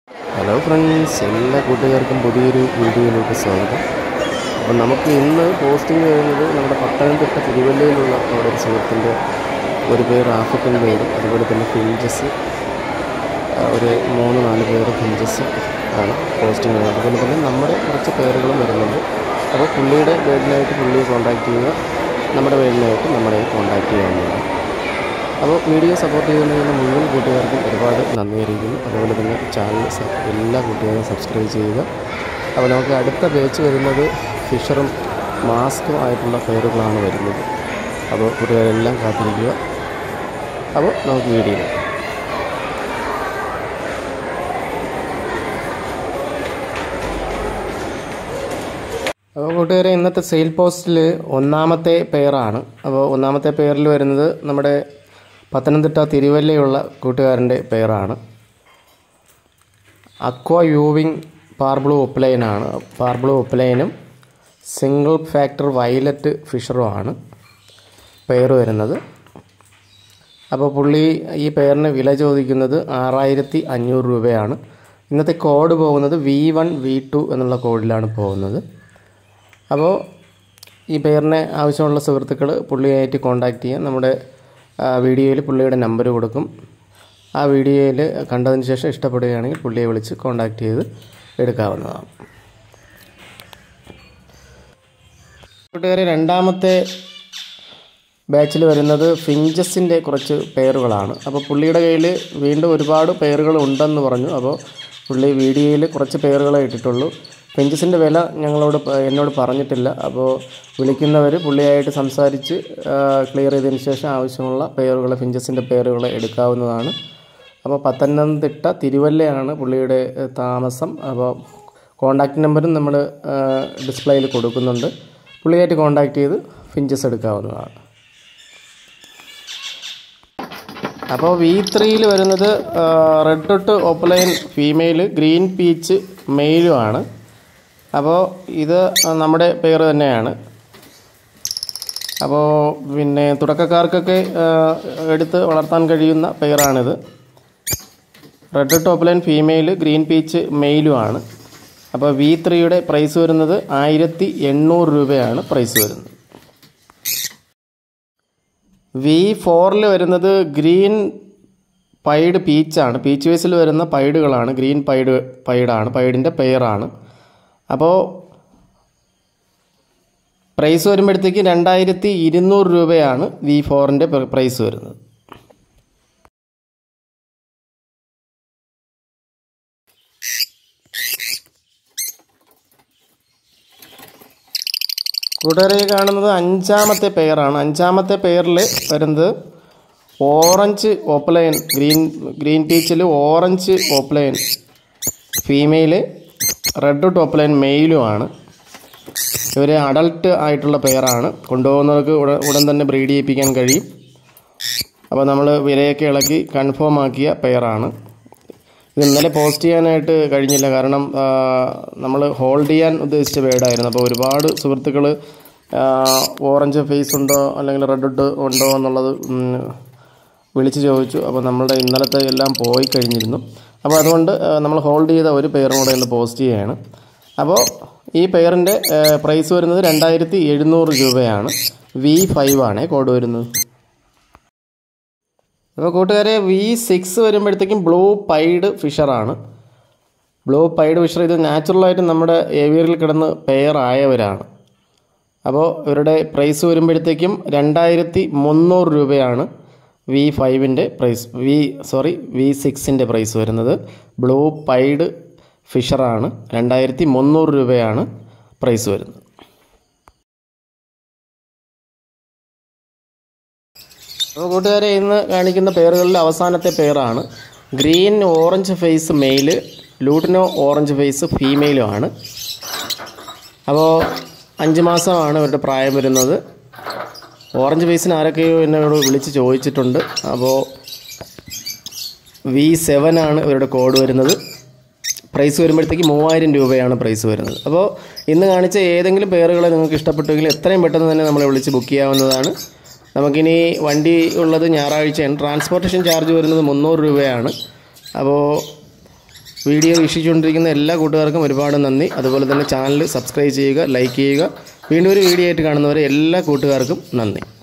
hello friends എല്ലാ കൂട്ടുകാർക്കും പുതിയൊരു വീഡിയോയിലേക്ക് സ്വാഗതം അപ്പം നമുക്ക് ഇന്ന് പോസ്റ്റിംഗ് വരുന്നത് നമ്മുടെ പത്തനംതിട്ട തിരുവല്ലയിലുള്ള നമ്മുടെ ഒരു സുഹൃത്തിൻ്റെ ഒരു പേര് ആഫ്രിക്കൻ പേരും അതുപോലെ തന്നെ ഫിഞ്ചസ് ഒരു മൂന്ന് നാല് പേര് ഫിഞ്ചസ് ആണ് പോസ്റ്റിംഗ് വരുന്നത് അതുപോലെ തന്നെ നമ്മുടെ കുറച്ച് പേരുകളും വരുന്നുണ്ട് അപ്പോൾ പുള്ളിയുടെ പേരിനായിട്ട് പുള്ളിയെ കോൺടാക്റ്റ് ചെയ്യുക നമ്മുടെ പേരിനായിട്ട് നമ്മളെ കോൺടാക്റ്റ് ചെയ്യാവുന്നതാണ് അപ്പോൾ വീഡിയോ സപ്പോർട്ട് ചെയ്തുകൊണ്ടിരിക്കുന്ന മുഴുവൻ കൂട്ടുകാർക്കും ഒരുപാട് നന്ദി അറിയിക്കുന്നു അതുപോലെ തന്നെ ചാനൽ സ- എല്ലാ കൂട്ടുകാരും സബ്സ്ക്രൈബ് ചെയ്യുക അപ്പോൾ നമുക്ക് അടുത്ത ബാച്ച് വരുന്നത് ഫിഷറും മാസ്കും ആയിട്ടുള്ള പേരുകളാണ് വരുന്നത് അപ്പോൾ കൂട്ടുകാരെല്ലാം കാത്തിരിക്കുക അപ്പോൾ നമുക്ക് വീഡിയോ അപ്പോൾ കൂട്ടുകാരെ ഇന്നത്തെ സെയിൽ പോസ്റ്റിൽ ഒന്നാമത്തെ പെയറാണ് അപ്പോൾ ഒന്നാമത്തെ പെയറിൽ വരുന്നത് നമ്മുടെ പത്തനംതിട്ട തിരുവല്ലയുള്ള കൂട്ടുകാരൻ്റെ പെയറാണ് അക്വ യൂവിങ് പാർബ്ലൂ ഒപ്ലൈനാണ് പാർബ്ലൂ ഒപ്ലൈനും സിംഗിൾ ഫാക്ടർ വയലറ്റ് ഫിഷറുമാണ് പെയർ വരുന്നത് അപ്പോൾ പുള്ളി ഈ പെയറിന് വില ചോദിക്കുന്നത് ആറായിരത്തി അഞ്ഞൂറ് രൂപയാണ് ഇന്നത്തെ കോഡ് പോകുന്നത് വി വൺ വി ടു എന്നുള്ള കോഡിലാണ് പോകുന്നത് അപ്പോൾ ഈ പേരിനെ ആവശ്യമുള്ള സുഹൃത്തുക്കൾ പുള്ളിയായിട്ട് കോൺടാക്റ്റ് ചെയ്യാം നമ്മുടെ വീഡിയോയിൽ പുള്ളിയുടെ നമ്പർ കൊടുക്കും ആ വീഡിയോയിൽ കണ്ടതിന് ശേഷം ഇഷ്ടപ്പെടുകയാണെങ്കിൽ പുള്ളിയെ വിളിച്ച് കോൺടാക്റ്റ് ചെയ്ത് എടുക്കാവുന്നതാണ് കൂട്ടുകാരെ രണ്ടാമത്തെ ബാച്ചിൽ വരുന്നത് ഫിഞ്ചസിൻ്റെ കുറച്ച് പേരുകളാണ് അപ്പോൾ പുള്ളിയുടെ കയ്യിൽ വീണ്ടും ഒരുപാട് പേരുകൾ ഉണ്ടെന്ന് പറഞ്ഞു അപ്പോൾ പുള്ളി വീഡിയോയിൽ കുറച്ച് പേരുകളെ ഇട്ടിട്ടുള്ളൂ ഫിഞ്ചസിൻ്റെ വില ഞങ്ങളോട് പ- എന്നോട് പറഞ്ഞിട്ടില്ല അപ്പോൾ വിളിക്കുന്നവർ പുള്ളിയായിട്ട് സംസാരിച്ച് ക്ലിയർ ചെയ്തതിന് ശേഷം ആവശ്യമുള്ള പേരുകൾ ഫിഞ്ചസിൻ്റെ പേരുകൾ എടുക്കാവുന്നതാണ് അപ്പോൾ പത്തനംതിട്ട തിരുവല്ലയാണ് പുള്ളിയുടെ ഏഹ്, താമസം അപ്പോൾ കോണ്ടാക്ട് നമ്പറും നമ്മൾ ഡിസ്പ്ലേയിൽ കൊടുക്കുന്നുണ്ട് പുള്ളിയായിട്ട് കോണ്ടാക്ട് ചെയ്ത് ഫിഞ്ചസ് എടുക്കാവുന്നതാണ് അപ്പോൾ വി ത്രീയിൽ വരുന്നത് red dot opaline female green peach മെയിലുമാണ് അപ്പോൾ ഇത് നമ്മുടെ പേര് തന്നെയാണ് അപ്പോൾ പിന്നെ തുടക്കക്കാർക്കൊക്കെ ആ, എടുത്ത് വളർത്താൻ കഴിയുന്ന പെയറാണിത് red top line female green peach മെയിലുമാണ് അപ്പോൾ വി ത്രീയുടെ പ്രൈസ് വരുന്നത് ആയിരത്തി എണ്ണൂറ് രൂപയാണ് പ്രൈസ് വരുന്നത് വി ഫോറിൽ വരുന്നത് ഗ്രീൻ പൈഡ് പീച്ചാണ് പീച്ച് വേസിൽ വരുന്ന പൈഡുകളാണ് ഗ്രീൻ പൈഡ് പൈഡാണ് പൈഡിൻ്റെ പെയറാണ് അപ്പോൾ പ്രൈസ് വരുമ്പോഴത്തേക്ക് രണ്ടായിരത്തി ഇരുന്നൂറ് രൂപയാണ് വി ഫോറിൻ്റെ പ്രൈസ് വരുന്നത് കൂട്ടുകാരെ ഈ കാണുന്നത് അഞ്ചാമത്തെ പെയറാണ് അഞ്ചാമത്തെ പെയറിൽ വരുന്നത് ഓറഞ്ച് ഓപ്പലൈൻ ഗ്രീൻ ഗ്രീൻ പീച്ചിൽ orange opaline female red top line മെയിലുമാണ് ഇവർ അഡൾട്ട് ആയിട്ടുള്ള പെയറാണ് കൊണ്ടുപോകുന്നവർക്ക് ഉടൻ ഉടൻ തന്നെ ബ്രീഡ് ചെയ്യിപ്പിക്കാൻ കഴിയും അപ്പോൾ നമ്മൾ വിലയൊക്കെ ഇളക്കി കൺഫേം ആക്കിയ പെയറാണ് ഇത് ഇന്നലെ പോസ്റ്റ് ചെയ്യാനായിട്ട് കഴിഞ്ഞില്ല കാരണം നമ്മൾ ഹോൾഡ് ചെയ്യാൻ ഉദ്ദേശിച്ച ബേഡായിരുന്നു അപ്പോൾ ഒരുപാട് സുഹൃത്തുക്കൾ ഓറഞ്ച് ഫേസ് ഉണ്ടോ അല്ലെങ്കിൽ റെഡ് ഡോട്ട് ഉണ്ടോ എന്നുള്ളത് ഉം, വിളിച്ച് ചോദിച്ചു അപ്പോൾ നമ്മളുടെ ഇന്നലത്തെ എല്ലാം പോയി കഴിഞ്ഞിരുന്നു അപ്പോൾ അതുകൊണ്ട് നമ്മൾ ഹോൾഡ് ചെയ്ത ഒരു പെയറും കൂടെ ഇന്ന് പോസ്റ്റ് ചെയ്യുകയാണ് അപ്പോൾ ഈ പെയറിൻ്റെ പ്രൈസ് വരുന്നത് രണ്ടായിരത്തി എഴുന്നൂറ് രൂപയാണ് വി ഫൈവ് ആണ് കോഡ് വരുന്നത് അപ്പോൾ കൂട്ടുകാരെ വി സിക്സ് വരുമ്പോഴത്തേക്കും ബ്ലൂ പൈഡ് ഫിഷറാണ് ബ്ലൂ പൈഡ് ഫിഷർ ഇത് നാച്ചുറലായിട്ട് നമ്മുടെ ഏവിയറിൽ കിടന്ന് പെയർ ആയവരാണ് അപ്പോൾ ഇവരുടെ പ്രൈസ് വരുമ്പോഴത്തേക്കും രണ്ടായിരത്തി മുന്നൂറ് രൂപയാണ് വി ഫൈവിൻ്റെ പ്രൈസ് വി സോറി വി സിക്സിൻ്റെ പ്രൈസ് വരുന്നത് ബ്ലൂ പൈഡ് ഫിഷറാണ് രണ്ടായിരത്തി മുന്നൂറ് രൂപയാണ് പ്രൈസ് വരുന്നത് അപ്പോൾ കൂട്ടുകാരെ ഇന്ന് കാണിക്കുന്ന പേരുകളിൽ അവസാനത്തെ പേരാണ് green orange face male lutino orange face ഫീമെയിലും ആണ് അപ്പോൾ അഞ്ച് മാസമാണ് ഇവരുടെ പ്രായം വരുന്നത് ഓറഞ്ച് ഫേസിന് ആരൊക്കെയോ എന്നോട് വിളിച്ച് ചോദിച്ചിട്ടുണ്ട് അപ്പോൾ വി സെവൻ ആണ് ഇവരുടെ കോഡ് വരുന്നത് പ്രൈസ് വരുമ്പോഴത്തേക്ക് മൂവായിരം രൂപയാണ് പ്രൈസ് വരുന്നത് അപ്പോൾ ഇന്ന് കാണിച്ച ഏതെങ്കിലും പേരുകളെ നിങ്ങൾക്ക് ഇഷ്ടപ്പെട്ടുവെങ്കിൽ എത്രയും പെട്ടെന്ന് തന്നെ നമ്മളെ വിളിച്ച് ബുക്ക് ചെയ്യാവുന്നതാണ് നമുക്കിനി വണ്ടി ഉള്ളത് ഞായറാഴ്ചയാണ് ട്രാൻസ്പോർട്ടേഷൻ ചാർജ് വരുന്നത് മുന്നൂറ് രൂപയാണ് അപ്പോൾ വീഡിയോ വീക്ഷിച്ചുകൊണ്ടിരിക്കുന്ന എല്ലാ കൂട്ടുകാർക്കും ഒരുപാട് നന്ദി അതുപോലെ തന്നെ ചാനൽ സബ്സ്ക്രൈബ് ചെയ്യുക ലൈക്ക് ചെയ്യുക വീണ്ടും ഒരു വീഡിയോ ആയിട്ട് കാണുന്നവരെ എല്ലാ കൂട്ടുകാർക്കും നന്ദി